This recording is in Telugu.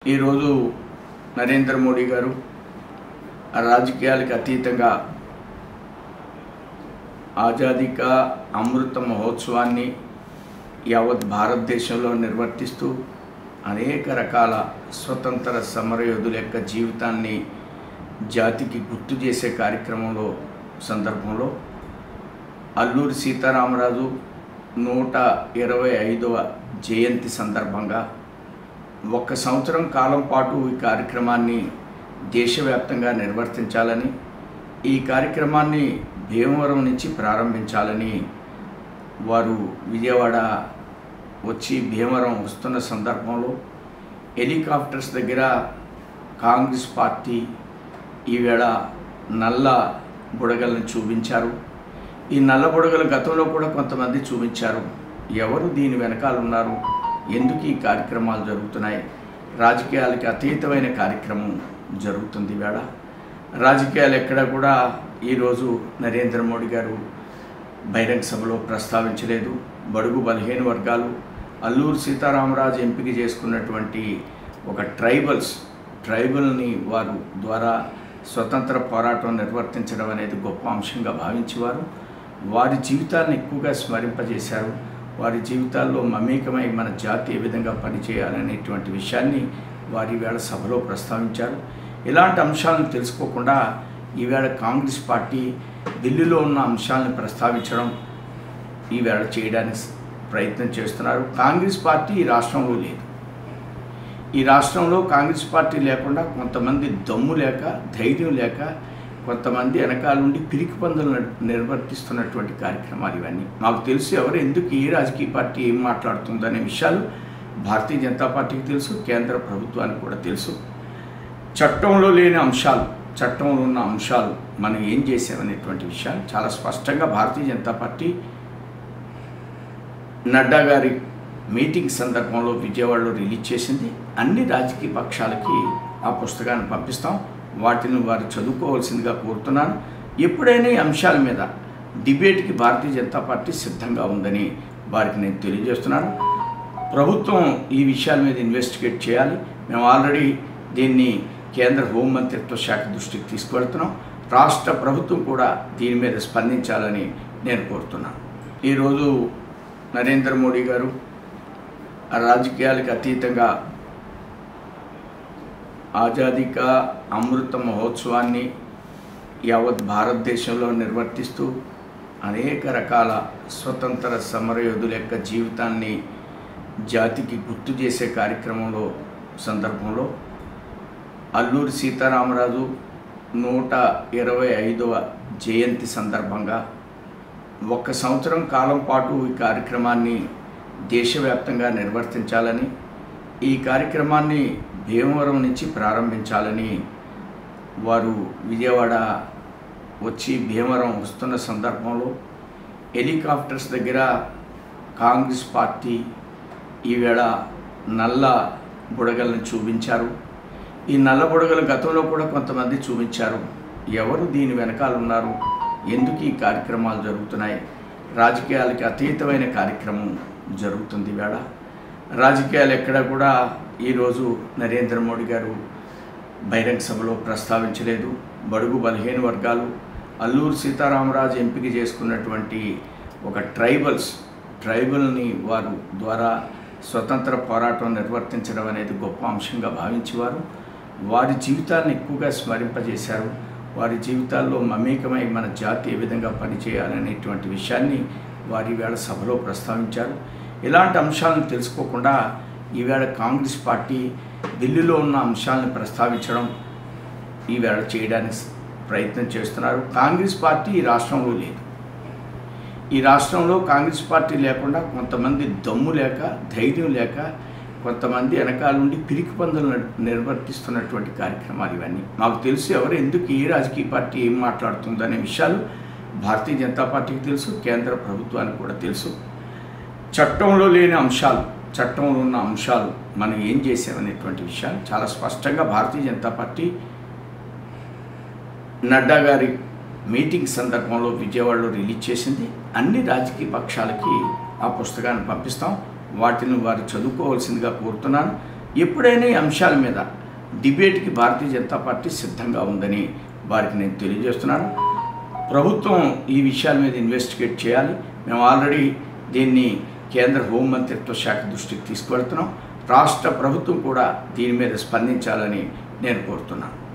ఈరోజు నరేంద్ర మోడీ గారు రాజకీయాలకు అతీతంగా ఆజాదీ కా అమృత మహోత్సవాన్ని యావత్ భారతదేశంలో నిర్వర్తిస్తూ అనేక రకాల స్వతంత్ర సమరయోధుల యొక్క జీవితాన్ని జాతికి గుర్తు చేసే కార్యక్రమంలో సందర్భంలో అల్లూరి సీతారామరాజు నూట ఇరవై ఐదవ జయంతి సందర్భంగా ఒక సంవత్సరం కాలం పాటు ఈ కార్యక్రమాన్ని దేశవ్యాప్తంగా నిర్వర్తించాలని ఈ కార్యక్రమాన్ని భీమవరం నుంచి ప్రారంభించాలని వారు విజయవాడ వచ్చి భీమవరం వస్తున్న సందర్భంలో హెలికాప్టర్స్ దగ్గర కాంగ్రెస్ పార్టీ ఈవేళ నల్ల బుడగలను చూపించారు ఈ నల్ల బుడగలు గతంలో కూడా కొంతమంది చూపించారు ఎవరు దీని వెనకాల ఉన్నారు ఎందుకు ఈ కార్యక్రమాలు జరుగుతున్నాయి రాజకీయాలకి అతీతమైన కార్యక్రమం జరుగుతుంది ఈవేళ రాజకీయాలు ఎక్కడ కూడా ఈరోజు నరేంద్ర మోడీ గారు బహిరంగ సభలో ప్రస్తావించలేదు బడుగు బలహీన వర్గాలు అల్లూరు సీతారామరాజు ఎంపిక చేసుకున్నటువంటి ఒక ట్రైబల్స్ ట్రైబల్ని వారు ద్వారా స్వతంత్ర పోరాటం నిర్వర్తించడం అనేది గొప్ప అంశంగా భావించేవారు వారి జీవితాన్ని ఎక్కువగా స్మరింపజేశారు వారి జీవితాల్లో మమేకమై మన జాతి ఏ విధంగా పనిచేయాలనేటువంటి విషయాన్ని వారి ఈవేళ సభలో ప్రస్తావించారు ఇలాంటి అంశాలను తెలుసుకోకుండా ఈవేళ కాంగ్రెస్ పార్టీ ఢిల్లీలో ఉన్న అంశాలను ప్రస్తావించడం ఈవేళ చేయడానికి ప్రయత్నం చేస్తున్నారు కాంగ్రెస్ పార్టీ ఈ రాష్ట్రంలో లేదు ఈ రాష్ట్రంలో కాంగ్రెస్ పార్టీ లేకుండా కొంతమంది దమ్ము లేక ధైర్యం లేక కొంతమంది వెనకాల నుండి పిరికి పందులు నిర్వర్తిస్తున్నటువంటి కార్యక్రమాలు ఇవన్నీ మాకు తెలుసు ఎవరు ఎందుకు ఏ రాజకీయ పార్టీ ఏం మాట్లాడుతుందనే విషయాలు భారతీయ జనతా పార్టీకి తెలుసు కేంద్ర ప్రభుత్వానికి కూడా తెలుసు చట్టంలో లేని అంశాలు చట్టంలో ఉన్న అంశాలు మనం ఏం చేసామనేటువంటి విషయాలు చాలా స్పష్టంగా భారతీయ జనతా పార్టీ నడ్డా గారి మీటింగ్ సందర్భంలో విజయవాడలో రిలీజ్ చేసింది అన్ని రాజకీయ పక్షాలకి ఆ పుస్తకాన్ని పంపిస్తాం వాటిని వారు చదువుకోవాల్సిందిగా కోరుతున్నాను ఎప్పుడైనా ఈ అంశాల మీద డిబేట్కి భారతీయ జనతా పార్టీ సిద్ధంగా ఉందని వారికి నేను తెలియజేస్తున్నాను ప్రభుత్వం ఈ విషయాల మీద ఇన్వెస్టిగేట్ చేయాలి మేము ఆల్రెడీ దీన్ని కేంద్ర హోంమంత్రిత్వ శాఖ దృష్టికి తీసుకువెళ్తున్నాం రాష్ట్ర ప్రభుత్వం కూడా దీని మీద స్పందించాలని నేను కోరుతున్నాను ఈరోజు నరేంద్ర మోడీ గారు రాజకీయాలకు అతీతంగా ఆజాదీ కా అమృత మహోత్సవాన్ని యావత్ భారతదేశంలో నిర్వర్తిస్తూ అనేక రకాల స్వతంత్ర సమరయోధుల యొక్క జీవితాన్ని జాతికి గుర్తు చేసే కార్యక్రమంలో సందర్భంలో అల్లూరి సీతారామరాజు నూట ఇరవై ఐదవ జయంతి సందర్భంగా ఒక సంవత్సరం కాలం పాటు ఈ కార్యక్రమాన్ని దేశవ్యాప్తంగా నిర్వర్తించాలని ఈ కార్యక్రమాన్ని భీమవరం నుంచి ప్రారంభించాలని వారు విజయవాడ వచ్చి భీమవరం వస్తున్న సందర్భంలో హెలికాప్టర్స్ దగ్గర కాంగ్రెస్ పార్టీ ఈవేళ నల్ల బుడగలను చూపించారు ఈ నల్ల బుడగలు గతంలో కూడా కొంతమంది చూపించారు ఎవరు దీని వెనకాల ఉన్నారు ఎందుకు ఈ కార్యక్రమాలు జరుగుతున్నాయి రాజకీయాలకి అతీతమైన కార్యక్రమం జరుగుతుంది ఈవేళ రాజకీయాలు ఎక్కడ కూడా ఈరోజు నరేంద్ర మోడీ గారు బహిరంగ సభలో ప్రస్తావించలేదు బడుగు బలహీన వర్గాలు అల్లూరు సీతారామరాజు ఎంపిక చేసుకున్నటువంటి ఒక ట్రైబల్స్ ట్రైబల్ని వారు ద్వారా స్వతంత్ర పోరాటం నిర్వర్తించడం అనేది గొప్ప అంశంగా భావించేవారు వారి జీవితాన్ని ఎక్కువగా స్మరింపజేశారు వారి జీవితాల్లో మమేకమై మన జాతి ఏ విధంగా పనిచేయాలనేటువంటి విషయాన్ని వారి ఈవేళ సభలో ప్రస్తావించారు ఇలాంటి అంశాలను తెలుసుకోకుండా ఈవేళ కాంగ్రెస్ పార్టీ ఢిల్లీలో ఉన్న అంశాలను ప్రస్తావించడం ఈవేళ చేయడానికి ప్రయత్నం చేస్తున్నారు కాంగ్రెస్ పార్టీ ఈ రాష్ట్రంలో లేదు ఈ రాష్ట్రంలో కాంగ్రెస్ పార్టీ లేకుండా కొంతమంది దమ్ము లేక ధైర్యం లేక కొంతమంది వెనకాల నుండి పిరికి పందులు నిర్వర్తిస్తున్నటువంటి కార్యక్రమాలు ఇవన్నీ మాకు తెలుసు ఎవరు ఎందుకు ఏ రాజకీయ పార్టీ ఏం మాట్లాడుతుందనే విషయాలు భారతీయ జనతా పార్టీకి తెలుసు కేంద్ర ప్రభుత్వానికి కూడా తెలుసు చట్టంలో లేని అంశాలు చట్టంలో ఉన్న అంశాలు మనం ఏం చేసామనేటువంటి విషయాలు చాలా స్పష్టంగా భారతీయ జనతా పార్టీ నడ్డా గారి మీటింగ్ సందర్భంలో విజయవాడలో రిలీజ్ చేసింది అన్ని రాజకీయ పక్షాలకి ఆ పుస్తకాన్ని పంపిస్తాం వాటిని వారు చదువుకోవాల్సిందిగా కోరుతున్నాను ఎప్పుడైనా ఈ అంశాల మీద డిబేట్కి భారతీయ జనతా పార్టీ సిద్ధంగా ఉందని వారికి నేను తెలియజేస్తున్నాను ప్రభుత్వం ఈ విషయాల మీద ఇన్వెస్టిగేట్ చేయాలి మేము ఆల్రెడీ దీన్ని కేంద్ర హోంమంత్రిత్వ శాఖ దృష్టికి తీసుకువెళ్తున్నాం రాష్ట్ర ప్రభుత్వం కూడా దీని మీద స్పందించాలని నేను కోరుతున్నాను